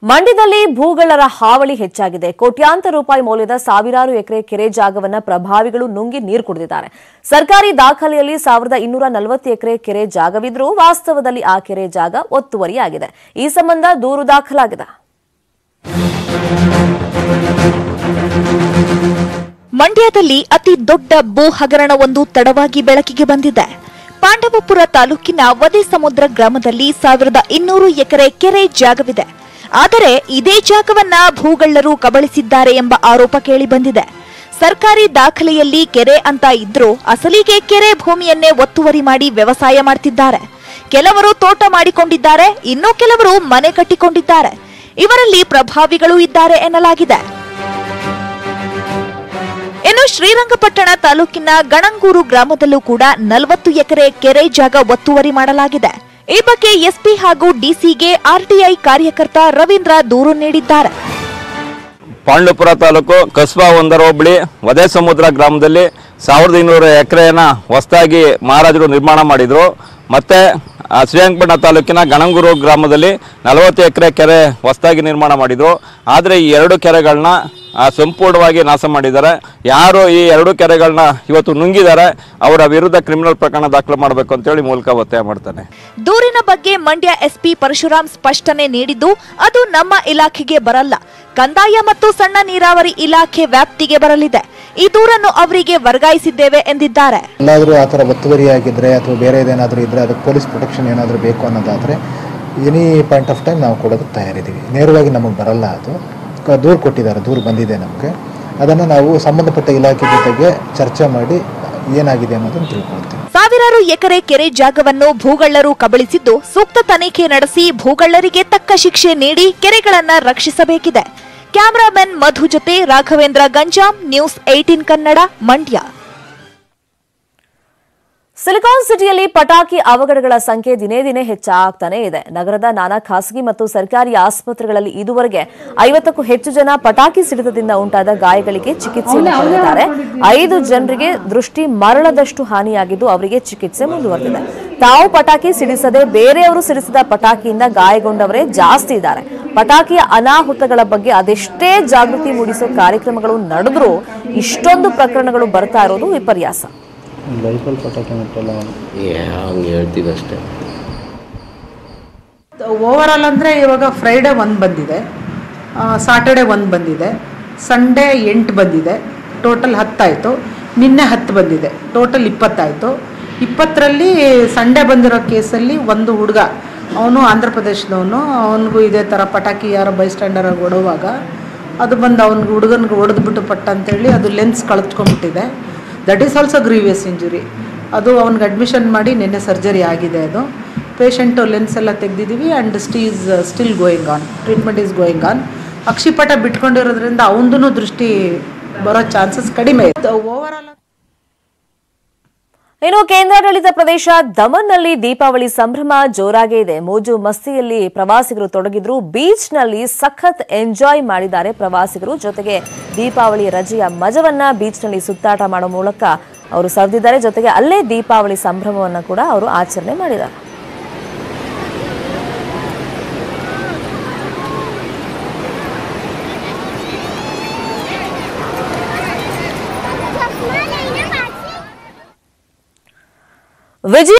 ಮಂಡ್ಯದಲ್ಲಿ ಭೂಗಳರ ಹಾವಳಿ ಹೆಚ್ಚಾಗಿದೆ ಕೋಟ್ಯಾಂತರ ರೂಪಾಯಿ ಮೌಲ್ಯದ ಸಾವಿರಾರು ಎಕರೆ ಕೆರೆ ಜಾಗವನ್ನ ಪ್ರಭಾವಿಗಳು ನುಂಗಿ ನೀರು ಕುಡಿದಿದ್ದಾರೆ ಸರ್ಕಾರಿ ದಾಖಲೆಯಲ್ಲಿ ಸಾವಿರದ ಇನ್ನೂರ ನಲವತ್ತು ಎಕರೆ ಕೆರೆ ಜಾಗವಿದ್ರೂ ವಾಸ್ತವದಲ್ಲಿ ಆ ಕೆರೆ ಜಾಗ ಒತ್ತುವರಿಯಾಗಿದೆ ಈ ಸಂಬಂಧ ದೂರು ದಾಖಲಾಗಿದೆ ಮಂಡ್ಯದಲ್ಲಿ ಅತಿ ದೊಡ್ಡ ಭೂ ಹಗರಣವೊಂದು ತಡವಾಗಿ ಬೆಳಕಿಗೆ ಬಂದಿದೆ ಪಾಂಡವಪುರ ತಾಲೂಕಿನ ವದೆ ಸಮುದ್ರ ಗ್ರಾಮದಲ್ಲಿ ಸಾವಿರದ ಇನ್ನೂರು ಎಕರೆ ಕೆರೆ ಜಾಗವಿದೆ ಆದರೆ ಇದೇ ಜಾಗವನ್ನ ಭೂಗಳ್ಳರು ಕಬಳಿಸಿದ್ದಾರೆ ಎಂಬ ಆರೋಪ ಕೇಳಿಬಂದಿದೆ ಸರ್ಕಾರಿ ದಾಖಲೆಯಲ್ಲಿ ಕೆರೆ ಅಂತ ಇದ್ರೂ ಅಸಲಿಗೆ ಕೆರೆ ಭೂಮಿಯನ್ನೇ ಒತ್ತುವರಿ ಮಾಡಿ ವ್ಯವಸಾಯ ಮಾಡ್ತಿದ್ದಾರೆ ಕೆಲವರು ತೋಟ ಮಾಡಿಕೊಂಡಿದ್ದಾರೆ ಇನ್ನು ಕೆಲವರು ಮನೆ ಕಟ್ಟಿಕೊಂಡಿದ್ದಾರೆ ಇವರಲ್ಲಿ ಪ್ರಭಾವಿಗಳು ಇದ್ದಾರೆ ಎನ್ನಲಾಗಿದೆ ಇನ್ನು ಶ್ರೀರಂಗಪಟ್ಟಣ ತಾಲೂಕಿನ ಗಣಂಗೂರು ಗ್ರಾಮದಲ್ಲೂ ಕೂಡ ನಲವತ್ತು ಎಕರೆ ಕೆರೆ ಜಾಗ ಒತ್ತುವರಿ ಮಾಡಲಾಗಿದೆ ಈ ಬಗ್ಗೆ ಎಸ್ಪಿ ಹಾಗೂ ಡಿಸಿಗೆ ಆರ್ಟಿಐ ಕಾರ್ಯಕರ್ತ ರವೀಂದ್ರ ದೂರು ನೀಡಿದ್ದಾರೆ ಪಾಂಡುಪುರ ತಾಲೂಕು ಕಸ್ಬಾ ಒಂದರ ಹೋಬಳಿ ವದೆ ಸಮುದ್ರ ಗ್ರಾಮದಲ್ಲಿ ಸಾವಿರದ ಇನ್ನೂರು ಎಕರೆಯನ್ನ ಹೊಸದಾಗಿ ಮಹಾರಾಜರು ನಿರ್ಮಾಣ ಮಾಡಿದ್ರು ಮತ್ತೆ ಆ, ಶ್ರೀರಂಗಪಟ್ಟಣ ತಾಲೂಕಿನ ಗಣಂಗೂರು ಗ್ರಾಮದಲ್ಲಿ ನಲವತ್ತು ಎಕರೆ ಕೆರೆ ಹೊಸದಾಗಿ ನಿರ್ಮಾಣ ಮಾಡಿದ್ರು ಆದರೆ ಈ ಎರಡು ಕೆರೆಗಳನ್ನ ಆ, ಸಂಪೂರ್ಣವಾಗಿ ನಾಶ ಮಾಡಿದ್ದಾರೆ ಯಾರು ಈ ಎರಡು ಕೆರೆಗಳನ್ನ ಇವತ್ತು ನುಂಗಿದ್ದಾರೆ ಅವರ ವಿರುದ್ಧ ಕ್ರಿಮಿನಲ್ ಪ್ರಕರಣ ದಾಖಲು ಮಾಡಬೇಕು ಅಂತೇಳಿ ಮೂಲಕ ಒತ್ತಾಯ ಮಾಡ್ತಾನೆ ದೂರಿನ ಬಗ್ಗೆ ಮಂಡ್ಯ ಎಸ್ಪಿ ಪರಶುರಾಮ್ ಸ್ಪಷ್ಟನೆ ನೀಡಿದ್ದು ಅದು ನಮ್ಮ ಇಲಾಖೆಗೆ ಬರಲ್ಲ ಕಂದಾಯ ಮತ್ತು ಸಣ್ಣ ನೀರಾವರಿ ಇಲಾಖೆ ವ್ಯಾಪ್ತಿಗೆ ಬರಲಿದೆ ಈ ದೂರನ್ನು ಅವರಿಗೆ ವರ್ಗಾಯಿಸಿದ್ದೇವೆ ಎಂದಿದ್ದಾರೆ ಎಲ್ಲಾದರೂ ಆ ಥರ ಒತ್ತುವರಿ ಆಗಿದ್ದರೆ ಅಥವಾ ಬೇರೆ ಏನಾದರೂ ಇದ್ದರೆ ಅದಕ್ಕೆ ಪೊಲೀಸ್ ಪ್ರೊಟೆಕ್ಷನ್ ಏನಾದರೂ ಬೇಕು ಅನ್ನೋದಾದರೆ ಎನಿ ಪಾಯಿಂಟ್ ಆಫ್ ಟೈಮ್ ನಾವು ಕೊಡೋದಕ್ಕೆ ತಯಾರಿದ್ದೀವಿ ನೇರವಾಗಿ ನಮಗೆ ಬರಲ್ಲ ಅದು ಕ- ದೂರು ಕೊಟ್ಟಿದ್ದಾರೆ ದೂರು ಬಂದಿದೆ ನಮಗೆ ಅದನ್ನು ನಾವು ಸಂಬಂಧಪಟ್ಟ ಇಲಾಖೆ ಜೊತೆಗೆ ಚರ್ಚೆ ಮಾಡಿ ಏನಾಗಿದೆ ಅನ್ನೋದನ್ನು ತಿಳ್ಕೊಳ್ತೀವಿ ಸಾವಿರಾರು ಎಕರೆ ಕೆರೆ ಜಾಗವನ್ನು ಭೂಗಳ್ಳರು ಕಬಳಿಸಿದ್ದು ಸೂಕ್ತ ತನಿಖೆ ನಡೆಸಿ ಭೂಗಳ್ಳರಿಗೆ ತಕ್ಕ ಶಿಕ್ಷೆ ನೀಡಿ ಕೆರೆಗಳನ್ನ ರಕ್ಷಿಸಬೇಕಿದೆ ಕ್ಯಾಮರಾಮನ್ ಮಧು ಜೊತೆ Raghavendra Ganjam news eighteen Kannada Mandya silicon ಸಿಟಿಯಲ್ಲಿ ಪಟಾಕಿ ಅವಘಡಗಳ ಸಂಖ್ಯೆ ದಿನೇ ದಿನೇ ಹೆಚ್ಚಾಗ್ತಾನೆ ಇದೆ ನಗರದ ನಾನಾ ಖಾಸಗಿ ಮತ್ತು ಸರ್ಕಾರಿ ಆಸ್ಪತ್ರೆಗಳಲ್ಲಿ ಇದುವರೆಗೆ ಐವತ್ತಕ್ಕೂ ಹೆಚ್ಚು ಜನ ಪಟಾಕಿ ಸಿಡಿತದಿಂದ ಉಂಟಾದ ಗಾಯಗಳಿಗೆ ಚಿಕಿತ್ಸೆಯನ್ನು ಪಡೆದಿದ್ದಾರೆ ಐದು ಜನರಿಗೆ ದೃಷ್ಟಿ ಮರಳದಷ್ಟು ಹಾನಿಯಾಗಿದ್ದು ಅವರಿಗೆ ಚಿಕಿತ್ಸೆ ಮುಂದುವರೆದಿದೆ ತಾವು ಪಟಾಕಿ ಸಿಡಿಸದೆ ಬೇರೆಯವರು ಸಿಡಿಸಿದ ಪಟಾಕಿಯಿಂದ ಗಾಯಗೊಂಡವರೇ ಜಾಸ್ತಿ ಇದ್ದಾರೆ ಪಟಾಕಿಯ ಅನಾಹುತಗಳ ಬಗ್ಗೆ ಅದೆಷ್ಟೇ ಜಾಗೃತಿ ಮೂಡಿಸೋ ಕಾರ್ಯಕ್ರಮಗಳು ನಡೆದ್ರೂ ಇಷ್ಟೊಂದು ಪ್ರಕರಣಗಳು ಬರ್ತಾ ಇರೋದು ವಿಪರ್ಯಾಸ ಹಂಗೆ ಹೇಳ್ತೀವಿ ಅಷ್ಟೇ ಓವರ್ ಆಲ್ ಅಂದರೆ ಇವಾಗ ಫ್ರೈಡೇ ಒಂದು ಬಂದಿದೆ ಸಾಟರ್ಡೆ ಒಂದು ಬಂದಿದೆ ಸಂಡೇ ಎಂಟು ಬಂದಿದೆ ಟೋಟಲ್ ಹತ್ತಾಯಿತು ನಿನ್ನೆ ಹತ್ತು ಬಂದಿದೆ ಟೋಟಲ್ ಇಪ್ಪತ್ತಾಯಿತು ಇಪ್ಪತ್ತರಲ್ಲಿ ಸಂಡೇ ಬಂದಿರೋ ಕೇಸಲ್ಲಿ ಒಂದು ಹುಡುಗ ಅವನು ಆಂಧ್ರ ಪ್ರದೇಶದವನು ಅವನಿಗೂ ಇದೇ ಥರ ಪಟಾಕಿ ಯಾರೋ ಬೈ ಸ್ಟ್ಯಾಂಡರಾಗಿ ಹೊಡುವಾಗ ಅದು ಬಂದು ಅವ್ನಿಗೆ ಹುಡುಗನಿಗೆ ಹೊಡೆದ್ಬಿಟ್ಟು ಪಟ್ಟ ಅಂತೇಳಿ ಅದು ಲೆನ್ಸ್ ಕಳೆದ್ಕೊಂಡ್ಬಿಟ್ಟಿದೆ that is also grievous injury ಅದು ಅವ್ನಿಗೆ ಅಡ್ಮಿಷನ್ ಮಾಡಿ ನಿನ್ನೆ ಸರ್ಜರಿ ಆಗಿದೆ ಅದು ಪೇಷಂಟು ಲೆನ್ಸ್ ಎಲ್ಲ ತೆಗೆದಿದ್ದೀವಿ and it's still going on treatment is going on ಅಕ್ಷಿಪಟ ಬಿಟ್ಕೊಂಡಿರೋದ್ರಿಂದ ಅವನದು ದೃಷ್ಟಿ ಬರೋ ಚಾನ್ಸಸ್ ಕಡಿಮೆ ಇದೆ ಓವರ್ ಆಲ್ ಇನ್ನು ಕೇಂದ್ರಾಡಳಿತ ಪ್ರದೇಶ ದಮನ್ನಲ್ಲಿ ದೀಪಾವಳಿ ಸಂಭ್ರಮ ಜೋರಾಗೇ ಇದೆ ಮೋಜು ಮಸ್ತಿಯಲ್ಲಿ ಪ್ರವಾಸಿಗರು ತೊಡಗಿದ್ರು ಬೀಚ್ನಲ್ಲಿ ಸಖತ್ ಎಂಜಾಯ್ ಮಾಡಿದ್ದಾರೆ ಪ್ರವಾಸಿಗರು ಜೊತೆಗೆ ದೀಪಾವಳಿ ರಜೆಯ ಮಜವನ್ನ ಬೀಚ್ನಲ್ಲಿ ಸುತ್ತಾಟ ಮಾಡೋ ಮೂಲಕ ಅವರು ಸವಿದಿದ್ದಾರೆ ಜೊತೆಗೆ ಅಲ್ಲೇ ದೀಪಾವಳಿ ಸಂಭ್ರಮವನ್ನು ಕೂಡ ಅವರು ಆಚರಣೆ ಮಾಡಿದ್ದಾರೆ ವಿಜಯ